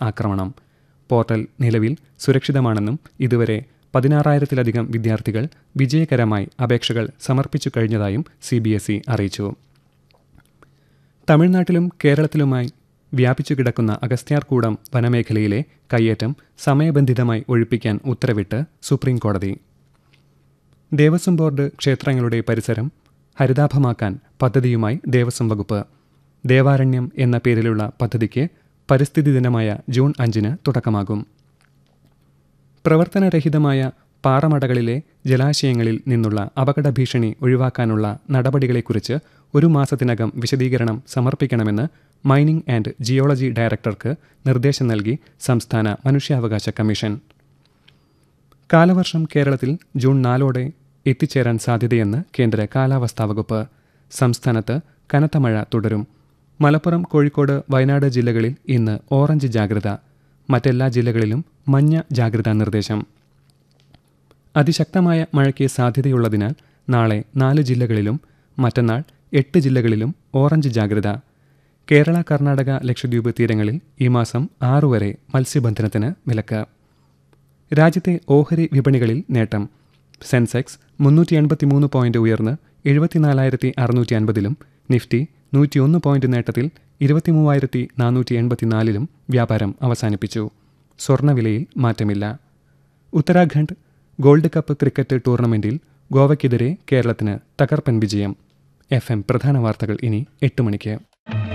ആക്രമണം പോർട്ടൽ നിലവിൽ സുരക്ഷിതമാണെന്നും ഇതുവരെ പതിനാറായിരത്തിലധികം വിദ്യാർത്ഥികൾ വിജയകരമായി അപേക്ഷകൾ സമർപ്പിച്ചു കഴിഞ്ഞതായും സി ബി എസ് ഇ അറിയിച്ചു തമിഴ്നാട്ടിലും കേരളത്തിലുമായി വ്യാപിച്ചു കിടക്കുന്ന അഗസ്ത്യാർകൂടം വനമേഖലയിലെ കയ്യേറ്റം സമയബന്ധിതമായി ഒഴിപ്പിക്കാൻ ഉത്തരവിട്ട് സുപ്രീം കോടതി ദേവസ്വം ബോർഡ് ക്ഷേത്രങ്ങളുടെ പരിസരം ഹരിതാഭമാക്കാൻ പദ്ധതിയുമായി ദേവസ്വം വകുപ്പ് ദേവാരണ്യം എന്ന പേരിലുള്ള പദ്ധതിക്ക് പരിസ്ഥിതി ദിനമായ ജൂൺ അഞ്ചിന് തുടക്കമാകും പ്രവർത്തനരഹിതമായ പാറമടകളിലെ ജലാശയങ്ങളിൽ നിന്നുള്ള അപകട ഭീഷണി ഒഴിവാക്കാനുള്ള നടപടികളെക്കുറിച്ച് ഒരു മാസത്തിനകം വിശദീകരണം സമർപ്പിക്കണമെന്ന് മൈനിംഗ് ആൻഡ് ജിയോളജി ഡയറക്ടർക്ക് നിർദ്ദേശം നൽകി സംസ്ഥാന മനുഷ്യാവകാശ കമ്മീഷൻ കാലവർഷം കേരളത്തിൽ ജൂൺ നാലോടെ എത്തിച്ചേരാൻ സാധ്യതയെന്ന് കേന്ദ്ര കാലാവസ്ഥാ വകുപ്പ് സംസ്ഥാനത്ത് കനത്ത മഴ തുടരും മലപ്പുറം കോഴിക്കോട് വയനാട് ജില്ലകളിൽ ഇന്ന് ഓറഞ്ച് ജാഗ്രത മറ്റെല്ലാ ജില്ലകളിലും മഞ്ഞ ജാഗ്രതാ നിർദ്ദേശം അതിശക്തമായ മഴയ്ക്ക് സാധ്യതയുള്ളതിനാൽ നാളെ നാല് ജില്ലകളിലും മറ്റന്നാൾ എട്ട് ജില്ലകളിലും ഓറഞ്ച് ജാഗ്രത കേരള കർണാടക ലക്ഷദ്വീപ് തീരങ്ങളിൽ ഈ മാസം ആറു വരെ മത്സ്യബന്ധനത്തിന് വിലക്ക് രാജ്യത്തെ ഓഹരി വിപണികളിൽ നേട്ടം സെൻസെക്സ് മുന്നൂറ്റി എൺപത്തിമൂന്ന് പോയിന്റ് ഉയർന്ന് എഴുപത്തിനാലായിരത്തി അറുന്നൂറ്റി അൻപതിലും നിഫ്റ്റി നൂറ്റിയൊന്ന് പോയിന്റ് നേട്ടത്തിൽ ഇരുപത്തിമൂവായിരത്തി നാനൂറ്റി എൺപത്തിനാലിലും വ്യാപാരം അവസാനിപ്പിച്ചു സ്വർണ്ണവിലയിൽ മാറ്റമില്ല ഉത്തരാഖണ്ഡ് ഗോൾഡ് കപ്പ് ക്രിക്കറ്റ് ടൂർണമെന്റിൽ ഗോവയ്ക്കെതിരെ കേരളത്തിന് തകർപ്പൻ വിജയം എഫ് എം പ്രധാന വാർത്തകൾ ഇനി എട്ട് മണിക്ക്